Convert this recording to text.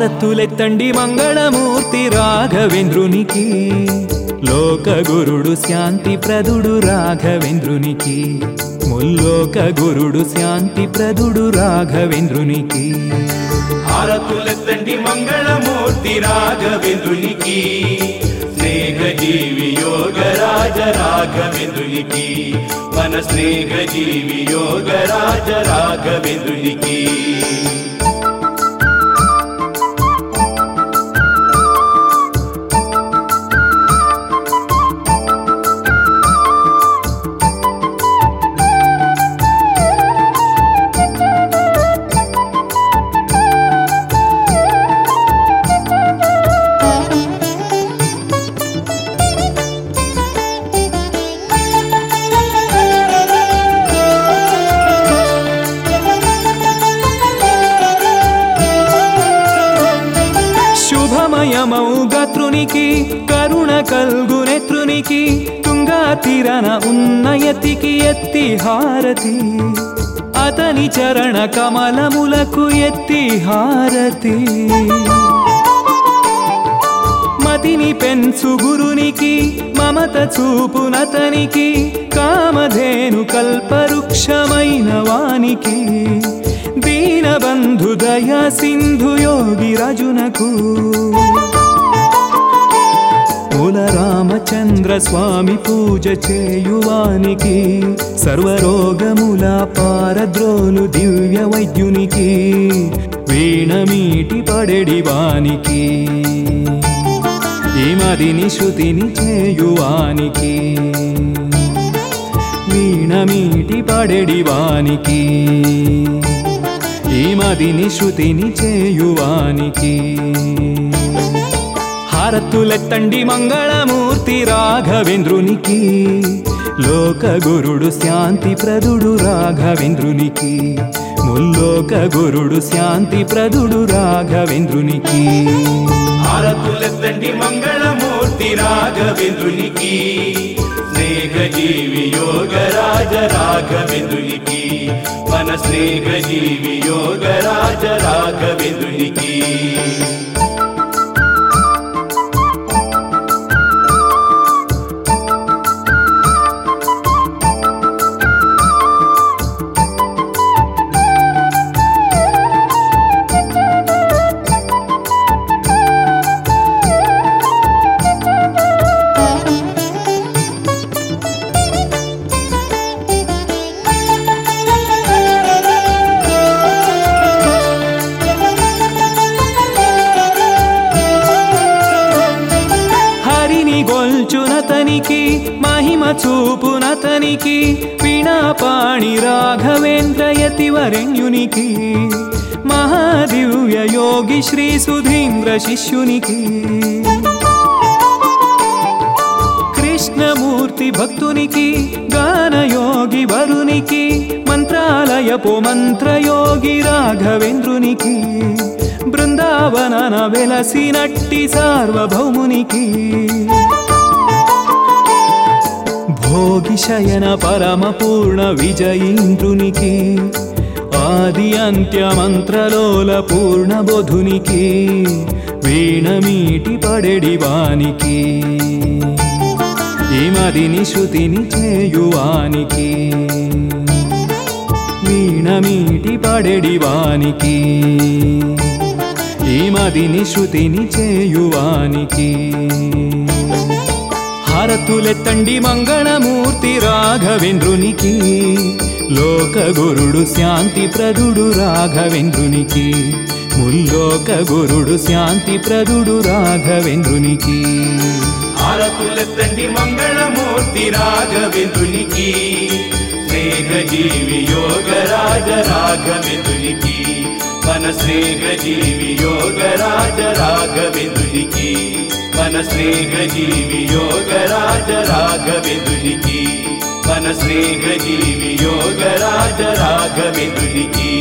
హారతులెత్తండి మంగళమూర్తి రాఘవేంద్రునికి లోక గురుడు శాంతి ప్రదుడు రాఘవేంద్రునికి ముల్లోక గురుడు శాంతి ప్రదుడు రాఘవేంద్రునికి హారతులెత్తండి మంగళమూర్తి రాఘవేంద్రునికి స్నేహ జీవి యోగరాజ రాఘవేంద్రునికి మన స్నేహ జీవి యోగరాజ రాఘవేంద్రునికి శుభమయమౌ గత్రునికి కరుణ కల్గు నెత్రునికి తుంగా తీరన ఉన్నయతికి ఎత్తి హారతి అతని చరణ కమలములకు ఎత్తి హారతి మతిని పెంచు గురునికి మమత చూపునతనికి కామధేను కల్పవృక్షమైన వానికి దీనబంధు దయా సింధు యోగి రజునకు కుల రామచంద్ర స్వామి పూజ చేయువానికి సర్వరోగముల పారద్రోలు దివ్య వైద్యునికి వీణమీటి పడెడి వానికి ఈ మదిని శృతిని చేయువానికి వీణమీటి పడెడి వానికి ఈ మదిని శృతిని చేయువానికి హారతులెత్తండి మంగళమూర్తి రాఘవేంద్రునికి లోక గురుడు శాంతి ప్రదుడు రాఘవేంద్రునికి ముల్లోక గురుడు శాంతి ప్రదుడు రాఘవేంద్రునికి హారతులెత్తండి మంగళమూర్తి రాఘవేంద్రునికి స్నేహ జీవి యోగరాజ రాఘవేంద్రునికి మన స్నేహ జీవి యోగరాజ రాఘవేంద్రునికి హరిని గొల్చునతనికి మహిమ చూపునతనికి వీణాపాణి రాఘవేంద్ర యతివరణ్యునికి మహాదివ్య యోగి శ్రీ సుధీంద్ర శిష్యునికి కృష్ణమూర్తి భక్తునికి గానయోగి వరునికి మంత్రాలయపు మంత్రయోగి రాఘవేంద్రునికి బృందావనన వెలసినట్టి సార్వభౌమునికి భోగి శయన పరమ పూర్ణ విజయీంద్రునికి ఆది అంత్య మంత్రలోల పూర్ణ బోధునికి వీణమీటి పడెడి వానికి ఈ మదిని శృతిని చేయువానికి వీణమీటి పడెడి వానికి ఈ మదిని శృతిని చేయువానికి హారతులెత్తండి మంగళమూర్తి రాఘవేంద్రునికి లోక గురుడు శాంతి ప్రదుడు రాఘవేంద్రునికి ముల్లోక గురుడు శాంతి ప్రదుడు రాఘవేంద్రునికి హారతులెత్తండి మంగళమూర్తి రాఘవేంద్రునికి స్నేహ జీవి యోగరాజ రాఘవేంద్రునికి మన స్నేహ జీవి యోగరాజ రాఘవేంద్రునికి మన స్నేహ జీవి యోగరాజ రాఘవేంద్రునికి మన స్నేహ జీవి యోగరాజ రాఘవేంద్రునికి